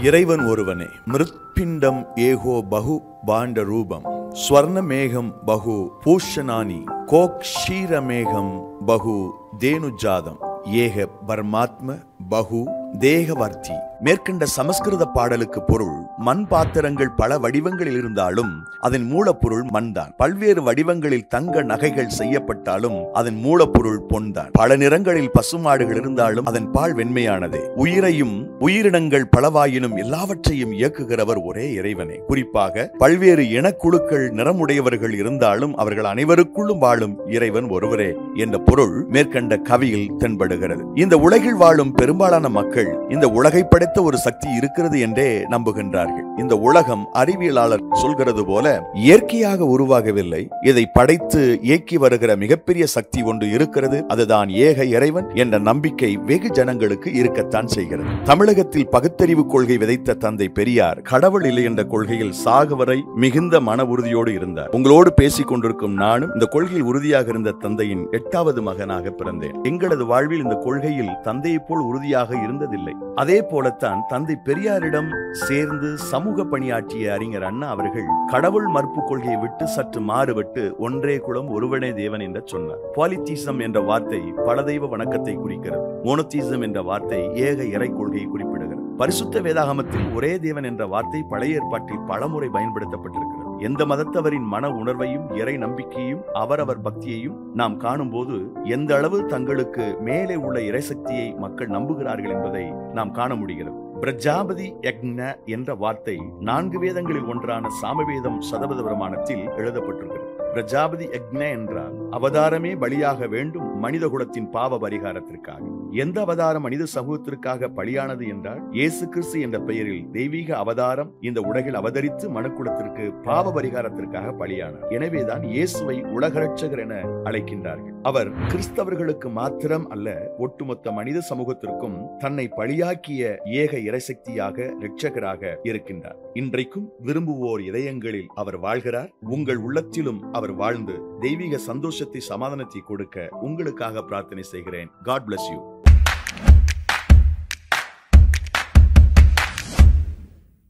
இறைவன் ஒருவனே மிருத்பிண்டம் ஏகோ பகு பாண்ட ரூபம் ஸ்வர்ணமேகம் பகு பூஷணானி கோக்ஷீரமேகம் பகு தேனுஜாதம் ஏக பரமாத்ம பகு தேகவர்த்தி மேற்கண்ட சமஸ்கிருத பாடலுக்கு பொருள் மண் பாத்திரங்கள் பல வடிவங்களில் இருந்தாலும் அதன் மூலப்பொருள் மண்தான் பல்வேறு வடிவங்களில் தங்க நகைகள் செய்யப்பட்டாலும் அதன் மூலப்பொருள் பொன்தான் பல நிறங்களில் பசுமாடுகள் இருந்தாலும் அதன் பால் வெண்மையானதே உயிரையும் உயிரினங்கள் பலவாயினும் எல்லாவற்றையும் இயக்குகிறவர் ஒரே இறைவனே குறிப்பாக பல்வேறு இனக்குழுக்கள் நிறமுடையவர்கள் இருந்தாலும் அவர்கள் அனைவருக்குள்ளும் வாழும் இறைவன் ஒருவரே என்ற பொருள் மேற்கண்ட கவியில் தென்படுகிறது இந்த உலகில் வாழும் பெரும்பாலான மக்கள் இந்த உலகை படைத்த ஒரு சக்தி இருக்கிறது என்றே நம்புகின்றார்கள் இந்த உலகம் அறிவியலாளர் சொல்கிறது போல இயற்கையாக உருவாகவில்லை இதை படைத்து இயக்கி வருகிற மிகப்பெரிய சக்தி ஒன்று இருக்கிறது அதுதான் ஏக இறைவன் என்ற நம்பிக்கை வெகு ஜனங்களுக்கு இருக்கத்தான் செய்கிறது தமிழகத்தில் பகுத்தறிவு கொள்கை விதைத்த தந்தை பெரியார் கடவுள் இல்லை என்ற கொள்கையில் சாகு வரை மிகுந்த மன உறுதியோடு இருந்தார் உங்களோடு பேசிக் கொண்டிருக்கும் நானும் இந்த கொள்கையில் உறுதியாக இருந்த தந்தையின் எட்டாவது மகனாக பிறந்தேன் எங்களது வாழ்வில் இந்த கொள்கையில் தந்தையைப் போல் உறுதியாக இருந்ததில்லை அதே போலத்தான் தந்தை பெரியாரிடம் சேர்ந்து சமூக பணியாற்றிய அறிஞர் அண்ணா அவர்கள் கடவுள் மறுப்பு கொள்கையை விட்டு சற்று மாறுபட்டு ஒன்றே குலம் ஒருவனே தேவன் என்று சொன்னார் பாலித்தீசம் என்ற வார்த்தை பல தெய்வ வணக்கத்தை குறிக்கிறது மோனோத்தீசம் என்ற வார்த்தை ஏக இறை கொள்கையை குறிப்பிடுகிறது பரிசுத்த வேதாகமத்தில் ஒரே தேவன் என்ற வார்த்தை பழைய ஏற்பாட்டில் பலமுறை பயன்படுத்தப்பட்டிருக்கிறது எந்த மதத்தவரின் மன உணர்வையும் இறை நம்பிக்கையும் அவரவர் பக்தியையும் நாம் காணும்போது எந்த அளவு தங்களுக்கு மேலே உள்ள இறைசக்தியை மக்கள் நம்புகிறார்கள் என்பதை நாம் காண முடிகிறது பிரஜாபதி யக்ன என்ற வார்த்தை நான்கு வேதங்களில் ஒன்றான சாமவேதம் சதபத பிரமாணத்தில் எழுதப்பட்டிருக்கிறது பிரஜாபதி யக்ன என்றால் அவதாரமே பலியாக வேண்டும் மனித குலத்தின் பாவ பரிகாரத்திற்காக எந்த அவதாரம் மனித சமூகத்திற்காக பலியானது என்றால் இயேசு கிறிஸ்து என்ற பெயரில் தெய்வீக அவதாரம் இந்த உலகில் அவதரித்து மனுக்குலத்திற்கு பாவ பரிகாரத்திற்காக பலியானார் எனவேதான் இயேசுவை உலகரட்சகர் என அழைக்கின்றார்கள் அவர் கிறிஸ்தவர்களுக்கு மாத்திரம் அல்ல ஒட்டுமொத்த மனித சமூகத்திற்கும் தன்னை பலியாக்கிய ஏக இறைசக்தியாக இரட்சகராக இருக்கின்றார் இன்றைக்கும் விரும்புவோர் இதயங்களில் அவர் வாழ்கிறார் உங்கள் உள்ளத்திலும் அவர் வாழ்ந்து தெய்வீக சந்தோஷத்தை சமாதானத்தை கொடுக்க உங்களுக்காக பிரார்த்தனை செய்கிறேன் காட் bless யூ